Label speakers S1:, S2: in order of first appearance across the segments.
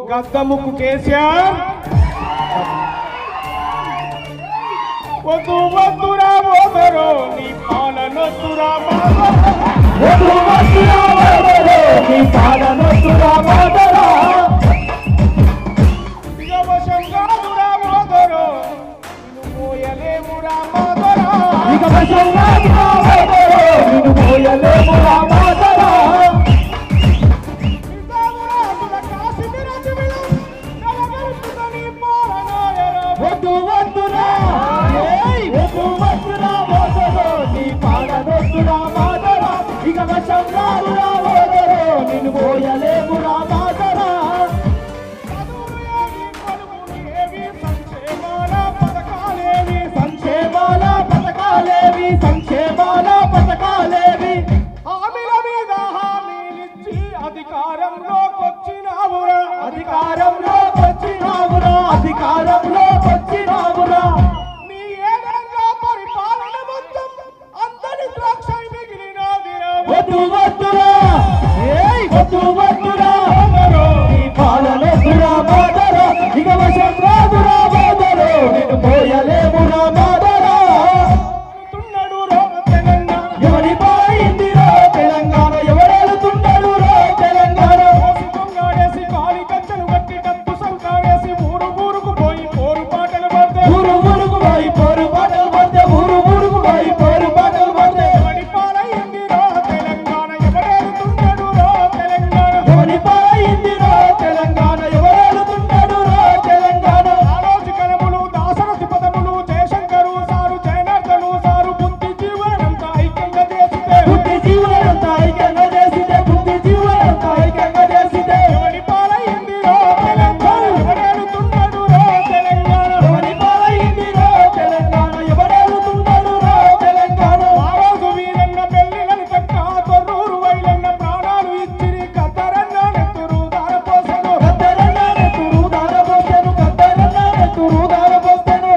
S1: గద్దముక్కు కేసీఆర్ వద్దు వద్దురా ఓదరో నీ పాలనొద్దురా
S2: వధు వధురా వధురా, నీ పాలనొద్దురా వధురా.
S1: దిగవశంగాదురా ఓదరో నిన్ను మోయలేమురా మోదరా
S2: ఇక వశంగాదురా వధురా, నిన్ను మోయలేమురా వధురా. వధు వధురా, ఏయ్, వధు వధురా వధురా, నీ పాలనొద్దురా వధురా. ఇక వశంగాదురా వధురా, నిన్ను మోయలేమురా వధురా. సంక్షేమాల పథకాలేవి సంక్షేమాల పథకాలేవి
S1: అధికారంలోకొచ్చినావురా
S2: అధికారంలో వచ్చినావురా అధికారంలో వచ్చినావురా
S1: నీ ఏడేళ్ళ పరిపాలన మొత్తం అందరి ద్రాక్ష మిగిలినదిరా
S2: వద్దు వద్దురా ఏయ్ వద్దు వద్దురా ఈ పాలనొద్దురా మాదరా ఇక వశం రాదురా మాదరు నిన్ను పోయలేమురా మాదరా
S1: తున్నాడు రో తెలంగాణ
S2: ఎవరి పాయిందిరా తెలంగాణ ఎవరెళ్తున్నాడు రా తెలంగాణ
S1: కోసి దొంగాడేసి కాలి కట్టెలు కట్టి డబ్బు సంకాడేసి ఊరు ఊరుకు పోయి పోరు పాటలు పడితే
S2: ఊరు ఊరుకు పోయి పోరు పాటలు పడితే ఊరు ఊరుకు పోయి పోరు పాటలు పడితే
S1: ఎవడి పాలయ్యింది రో తెలంగాణ ఎవడేలుతున్నాడు రో తెలంగాణ
S2: ఎవరి పాయిందిరా తెలంగాణ ఎవరెళ్తున్నాడు రా తెలంగాణ
S1: ఆలోచకరములు దాసరథి పదములు జయశంకరు సారు జయనార్దను సారు బుద్ధి జీవనంతా ఐక్యంగా చేసితే
S2: బుద్ధి జీవులంతా ఐక్యంగా చేసితే బుద్ధి జీవులంతా ఐక్యంగా చేసితే
S1: ఎవడి పాలయ్యింది రో తెలంగాణ ఎవడేలుతున్నాడు రో తెలంగాణ
S2: ఎవరి పాయిందిరా తెలంగాణ ఎవరెళ్తున్నాడు రా తెలంగాణ
S1: ఆ రోజు వీరన్న పెళ్లిలని తక్క తొర్రూరు వైలన్న ప్రాణాలు ఇచ్చిరి కద్దరన్న నెత్తురు దారపోసెను
S2: కద్దరన్న నెత్తురు దారపోసెను కద్దరన్న నెత్తురు దారపోసెను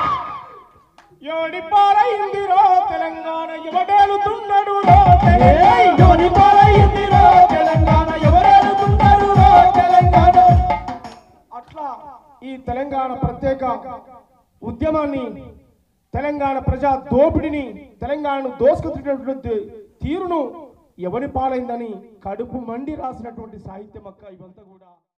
S1: ఎవడి పాలయ్యింది రో తెలంగాణ ఎవడేలుతున్నాడు రో తెలంగాణ
S2: ఏయ్ ఎవరి పాయిందిరా తెలంగాణ ఎవరెళ్తున్నాడు రా తెలంగాణ
S1: అట్లా ఈ తెలంగాణ ప్రత్యేక ఉద్యమాన్ని తెలంగాణ ప్రజా దోపిడిని తెలంగాణను దోసుకుతున్నటువంటి తీరును ఎవరి పాలైందని కడుపు మండి రాసినటువంటి సాహిత్యం అక్క ఇవంతా కూడా